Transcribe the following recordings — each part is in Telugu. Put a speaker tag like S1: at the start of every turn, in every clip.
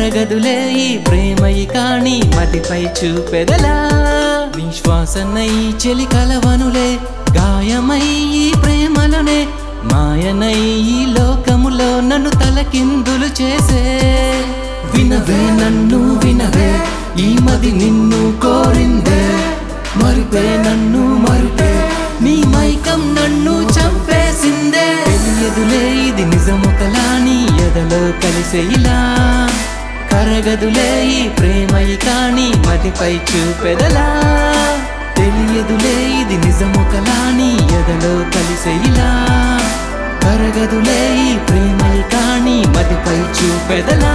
S1: కరగదులే ఈ ప్రేమయి కాని మతిపై చూపెదలా విశ్వాసనై చెలి కలవనులే గాయమై ఈ ప్రేమలోనే మాయనై ఈ లోకములో నన్ను తలకిందులు చేసే వినవే నన్ను వినవే ఈ మది నిన్ను కోరిందే మరిపే నన్ను మరిపే నీ మైకం నన్ను చంపేసిందే తెలియదులే ఇది నిజమొకలా నీ ఎదలో కలిసే ఇలా కరగదులే ఈ ప్రేమయి కాని మదిపై చూపెదలా తెలియదులే ఇది నిజమొకలా నీ ఎదలో కలిసే ఇలా కరగదులే ఈ ప్రేమయి కాని మదిపై చూపెదలా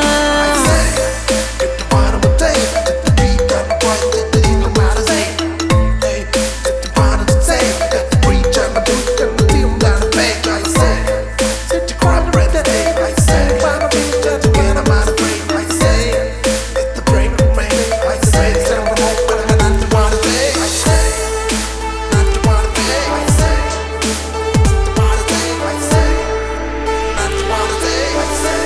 S2: Get the bottom of tape, get the beat down right, get the in the matter say. Hey, get the bottom of tape, get the beat down the beat, get the team down the page, like say. Sit the crowd red the day, like say. Bottom beat, get the get them out of break, like say. Get the break of rain, like say. Sound the more, but I'm not the one to pay, like say. Not the one to pay, like say. The bottom day, like say. Not the one to pay, like say.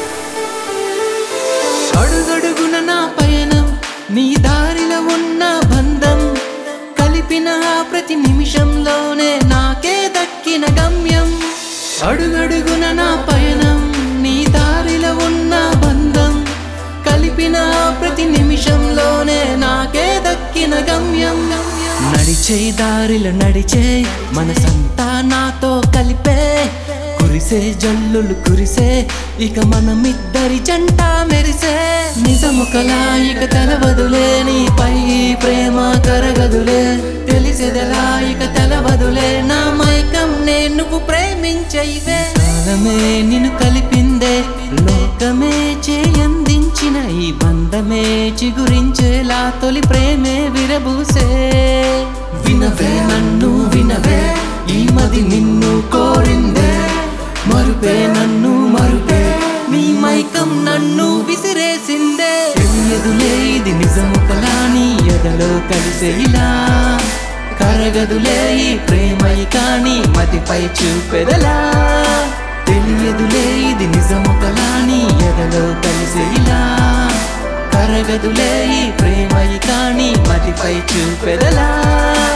S1: అడుగడుగున నా పయనం నీ దారిలో ఉన్న బంధం కలిపిన ఆ ప్రతి నిమిషంలోనే నాకే దక్కిన గమ్యం అడుగడుగున నా పయనం నీ దారిలో ఉన్న బంధం కలిపిన ఆ ప్రతి నిమిషంలోనే నాకే దక్కిన గమ్యం నడిచే దారిలో నడిచే మనసంతా నాతో కలిపే కురిసే జల్లులు కురిసే ఇక మనమిద్దరి జంట మెరిసే నిజముకలా ఇక తెలవదులే నీపై ప్రేమ కరగదులే తెలిసేదెలా ఇక తెలవదులే నా మైకం నేను నువ్వు ప్రేమించైవే కాలమే నిన్ను కలిపిందే లోకమే చేయందించిన ఈ బంధమే చిగురించేలా తొలి ప్రేమే విరబూసే వినవే నన్ను వినవే ఈ మది నిన్ను కోరిందే మరుపే నన్ను మరుపే నీ మైకం నన్ను విసిరేసిందే తెలియదులే ఇది నిజము కలా నీ ఎదలో కలిసే ఇలా కరగదులే ఈ ప్రేమయి కాని మతిపై చూపెదలా తెలియదులే ఇది నిజము కలా నీ ఎదలో కలిసే ఇలా కరగదులే ఈ ప్రేమయి కాని మతిపై చూపెదలా